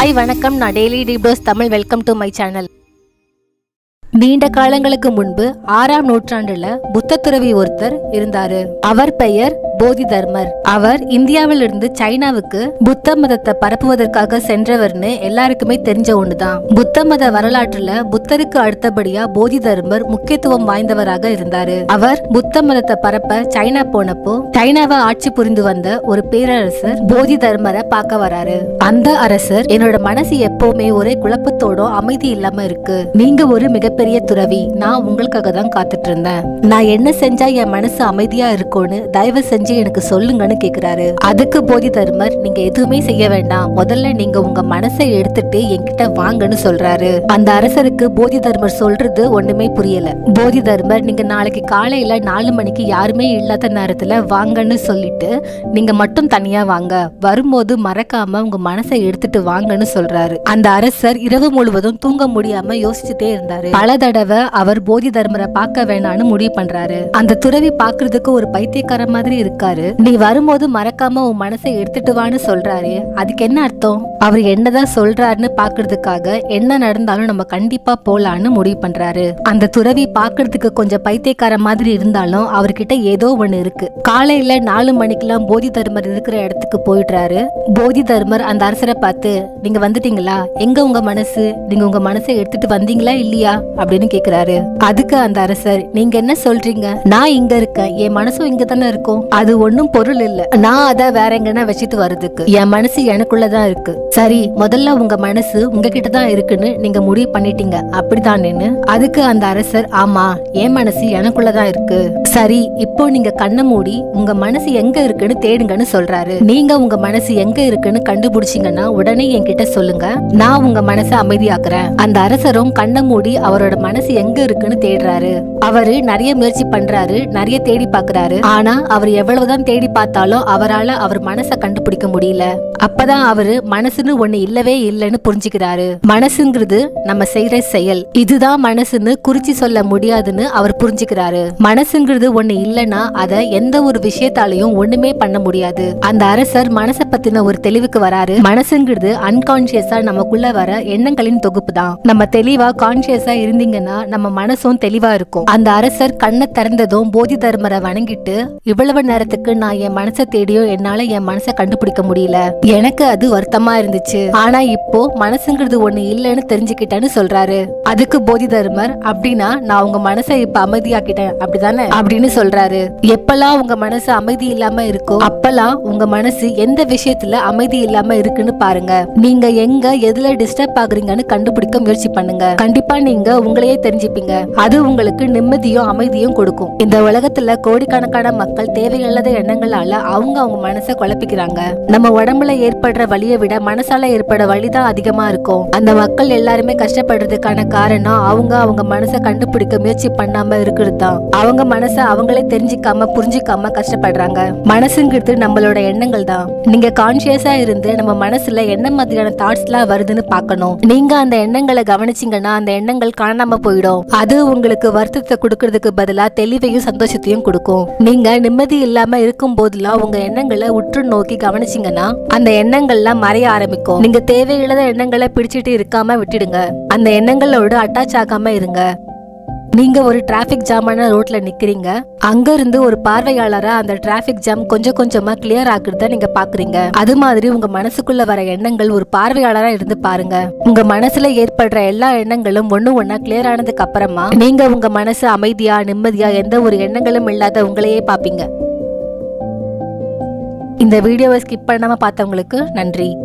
hi வணக்கம் நான் daily டீப்ரோஸ் Tamil welcome to my channel நீண்ட காலங்களுக்கு முன்பு ஆறாம் நூற்றாண்டுல புத்த துறவி ஒருத்தர் இருந்தாரு அவர் பெயர் போதி தர்மர் அவர் இந்தியாவில் இருந்து சைனாவுக்கு புத்த மதத்தை பரப்புவதற்காக சென்றவர்னு எல்லாருக்குமே தெரிஞ்ச ஒண்ணுதான் புத்த மத வரலாற்றுல புத்தருக்கு அடுத்தபடியா போதி தர்மர் முக்கியத்துவம் வாய்ந்தவராக இருந்தாரு அவர் புத்த மதத்தை பரப்ப சைனா போனப்போ சைனாவை ஆட்சி புரிந்து வந்த ஒரு பேரரசர் போதி தர்மரை பார்க்க வராரு அந்த அரசர் என்னோட மனசு எப்பவுமே ஒரே குழப்பத்தோட அமைதி இல்லாம இருக்கு நீங்க ஒரு மிகப்பெரிய துறவி நான் உங்களுக்காக தான் காத்துட்டு இருந்தேன் நான் என்ன செஞ்சா என் மனசு அமைதியா இருக்கும்னு தயவு செஞ்சு எனக்கு சொல்லுங்கன்னு கேக்குறாரு அதுக்கு போதி தர்மர் நீங்க எதுவுமே செய்ய வேண்டாம் முதல்ல நீங்க உங்க மனசை எடுத்துட்டு என்கிட்ட வாங்கன்னு சொல்றாரு அந்த அரசருக்கு போதி தர்மர் சொல்றது ஒண்ணுமே புரியல போதி தர்மர் நீங்க நாளைக்கு காலையில நாலு மணிக்கு யாருமே இல்லாத நேரத்துல வாங்கன்னு சொல்லிட்டு நீங்க மட்டும் தனியா வாங்க வரும்போது மறக்காம உங்க மனசை எடுத்துட்டு வாங்கன்னு சொல்றாரு அந்த அரசர் இரவு முழுவதும் தூங்க முடியாம யோசிச்சுட்டே இருந்தாரு பல தடவை அவர் போதி தர்மரை பார்க்க வேணாம்னு முடிவு பண்றாரு அந்த துறவி பாக்குறதுக்கு ஒரு பைத்தியக்கார மாதிரி இருக்காரு நீ வரும்போது மறக்காம உன் மனசை எடுத்துட்டு வான்னு சொல்றாரு அதுக்கு என்ன அர்த்தம் அவர் என்னதான் சொல்றாருன்னு பாக்குறதுக்காக என்ன நடந்தாலும் நம்ம கண்டிப்பா போலான்னு முடிவு பண்றாரு அந்த துறவி பாக்குறதுக்கு கொஞ்சம் பைத்தியக்கார மாதிரி இருந்தாலும் அவர்கிட்ட ஏதோ ஒண்ணு இருக்கு காலையில நாலு மணிக்கெல்லாம் போதி தர்மர் இருக்கிற இடத்துக்கு போயிடுறாரு போதி தர்மர் அந்த அரசரை பார்த்து நீங்க வந்துட்டீங்களா எங்க உங்க மனசு நீங்க உங்க மனசை எடுத்துட்டு வந்தீங்களா இல்லையா அப்படின்னு கேக்குறாரு அதுக்கு அந்த அரசர் நீங்க என்ன சொல்றீங்க நான் இங்க இருக்கேன் என் மனசும் இங்க தானே இருக்கும் அது ஒண்ணும் பொருள் இல்ல நான் அத வேற எங்கன்னா வச்சுட்டு வர்றதுக்கு என் மனசு எனக்குள்ளதான் இருக்கு சரி முதல்ல உங்க மனசு உங்ககிட்ட தான் இருக்குன்னு நீங்க முடிவு பண்ணிட்டீங்க அப்படிதானேன்னு அதுக்கு அந்த அரசர் ஆமா என் மனசு எனக்குள்ளதான் இருக்கு சரி இப்போ நீங்க கண்ணை மூடி உங்க மனசு எங்க இருக்குன்னு தேடுங்கன்னு சொல்றாரு நீங்க உங்க மனசு எங்க இருக்குன்னு கண்டுபிடிச்சீங்கன்னா உடனே என்கிட்ட சொல்லுங்க நான் உங்க மனசை அமைதியாக்குறேன் அந்த அரசரும் கண்ணை மூடி அவரோட மனசு எங்க இருக்குன்னு தேடுறாரு அவரு நிறைய முயற்சி பண்றாரு நிறைய தேடி பாக்குறாரு ஆனா அவர் எவ்வளவுதான் தேடி பார்த்தாலும் அவரால அவர் மனசை கண்டுபிடிக்க முடியல அப்பதான் அவரு மனசுன்னு ஒண்ணு இல்லவே இல்லைன்னு புரிஞ்சுக்கிறாரு மனசுங்கிறது நம்ம செய்யற செயல் இதுதான் மனசுன்னு குறிச்சு சொல்ல முடியாதுன்னு அவர் புரிஞ்சுக்கிறாரு மனசுங்கிறது ஒண்ணு இல்லைன்னா அத எந்த ஒரு விஷயத்தாலையும் ஒண்ணுமே பண்ண முடியாது அந்த அரசர் மனசை பத்தின ஒரு தெளிவுக்கு வராரு மனசுங்கிறது அன்கான்சியஸா நமக்குள்ள வர எண்ணங்களின் தொகுப்பு தான் நம்ம தெளிவா கான்சியஸா இருந்தீங்கன்னா நம்ம மனசும் தெளிவா இருக்கும் அந்த அரசர் கண்ணை திறந்ததும் போதி தர்மரை வணங்கிட்டு இவ்வளவு நேரத்துக்கு நான் என் மனசை தேடியும் என்னால என் மனசை கண்டுபிடிக்க முடியல எனக்கு அது வருத்தமா இருந்துச்சு ஆனா இப்போ மனசுங்கிறது ஒண்ணு இல்லைன்னு தெரிஞ்சுக்கிட்டேன்னு சொல்றாரு அதுக்கு போதி தர்மர் அப்படின்னா நான் உங்க மனசை இப்ப அமைதியாக்கிட்டேன் அப்படிதானே அப்படின்னு சொல்றாரு எப்பெல்லாம் உங்க மனசு அமைதி இல்லாம இருக்கோ அப்பெல்லாம் உங்க மனசு எந்த விஷயத்துல அமைதி இல்லாம இருக்குன்னு பாருங்க நீங்க எங்க எதுல டிஸ்டர்ப் ஆகுறீங்கன்னு கண்டுபிடிக்க முயற்சி பண்ணுங்க கண்டிப்பா நீங்க உங்களையே தெரிஞ்சுப்பீங்க அது உங்களுக்கு நிம்மதியும் அமைதியும் கொடுக்கும் இந்த உலகத்துல கோடிக்கணக்கான மக்கள் தேவையில்லாத எண்ணங்களால அவங்க அவங்க மனசை குழப்பிக்கிறாங்க நம்ம உடம்புல ஏற்படுற வலியை விட மனசால ஏற்பட வலிதான் அதிகமா இருக்கும் அந்த மக்கள் எல்லாருமே கஷ்டப்படுறதுக்கான காரணம் அவங்க அவங்க மனசை கண்டுபிடிக்க முயற்சி பண்ணாம இருக்கிறது தான் அவங்க மனசை அவங்களே தெரிஞ்சுக்காம புரிஞ்சுக்காம கஷ்டப்படுறாங்க மனசுங்கிறது நம்மளோட எண்ணங்கள் தான் நீங்க கான்சியஸா இருந்து நம்ம மனசுல என்ன மாதிரியான தாட்ஸ் எல்லாம் வருதுன்னு பார்க்கணும் நீங்க அந்த எண்ணங்களை கவனிச்சீங்கன்னா அந்த எண்ணங்கள் காணாம போயிடும் அது உங்களுக்கு வருத்தத்தை கொடுக்கறதுக்கு பதிலா தெளிவையும் சந்தோஷத்தையும் கொடுக்கும் நீங்க நிம்மதி இல்லாம இருக்கும் போதெல்லாம் உங்க எண்ணங்களை உற்று நோக்கி கவனிச்சீங்கன்னா அந்த எண்ணங்கள்லாம் மறைய ஆரம்பிக்கும் நீங்க தேவையில்லாத எண்ணங்களை பிடிச்சிட்டு இருக்காம விட்டுடுங்க அந்த எண்ணங்களோட அட்டாச் ஆகாம இருங்க நீங்க ஒரு டிராபிக் ஜாமான ரோட்ல நிக்கிறீங்க அங்க இருந்து ஒரு பார்வையாளரா அந்த டிராபிக் ஜாம் கொஞ்சம் கொஞ்சமா கிளியர் ஆகுறத நீங்க பாக்குறீங்க அது மாதிரி உங்க மனசுக்குள்ள வர எண்ணங்கள் ஒரு பார்வையாளரா இருந்து பாருங்க உங்க மனசுல ஏற்படுற எல்லா எண்ணங்களும் ஒண்ணு ஒண்ணா கிளியர் ஆனதுக்கு அப்புறமா நீங்க உங்க மனசு அமைதியா நிம்மதியா எந்த ஒரு எண்ணங்களும் இல்லாத உங்களையே பாப்பீங்க இந்த வீடியோவை ஸ்கிப் பண்ணாம பார்த்தவங்களுக்கு நன்றி